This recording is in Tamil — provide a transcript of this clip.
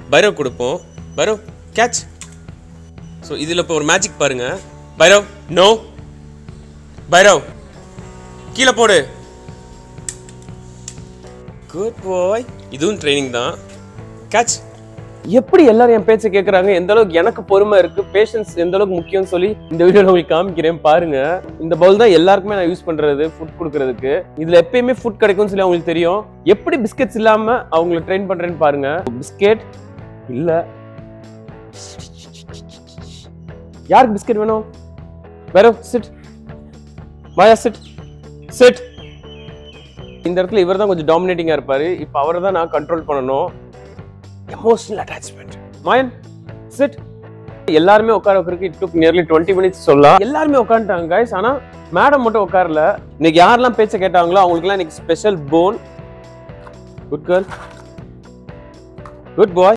பைரவ் கொடுப்போம் பைரவ் கேட்ச் ஸோ இதில் இப்போ ஒரு மேஜிக் பாருங்க பைரவ் நோ பைரவ் கீழே போடு குட் பாய் இதுவும் ட்ரைனிங் தான் கேட்ச் எப்படி எல்லாரும் என் பேச்சை கேட்குறாங்க எந்த அளவுக்கு எனக்கு பொறுமை இருக்கு பேஷன்ஸ் எந்த அளவுக்கு முக்கியம்னு சொல்லி இந்த வீடியோல உங்களுக்கு காமிக்கிறேன் பாருங்க இந்த பவுல் தான் எல்லாருக்குமே நான் யூஸ் பண்றது ஃபுட் கொடுக்கறதுக்கு இதுல எப்பயுமே ஃபுட் கிடைக்கும்னு சொல்லி அவங்களுக்கு தெரியும் எப்படி பிஸ்கெட்ஸ் இல்லாம அவங்களை ட்ரெயின் பண்றேன்னு பாருங்க பிஸ்கெட் இல்ல யாருக்கு பிஸ்கெட் வேணும் வேற சிட் மாயா சிட் சிட் இந்த இடத்துல இவர் தான் கொஞ்சம் டாமினேட்டிங்கா இருப்பாரு இப்போ அவரை தான் நான் கண்ட்ரோல் பண்ணணும் எமோஷனல் அட்டாச்மெண்ட் மாயன் சிட் எல்லாருமே உட்கார வைக்கிறதுக்கு it took nearly twenty minutes சொல்லலாம் எல்லாருமே உட்காந்துட்டாங்க கைஸ் ஆனா மேடம் மட்டும் உட்காரல இன்னைக்கு யாரெல்லாம் பேச்ச கேட்டாங்களோ அவங்களுக்குலாம் இன்னைக்கு special phone good girl good பாய்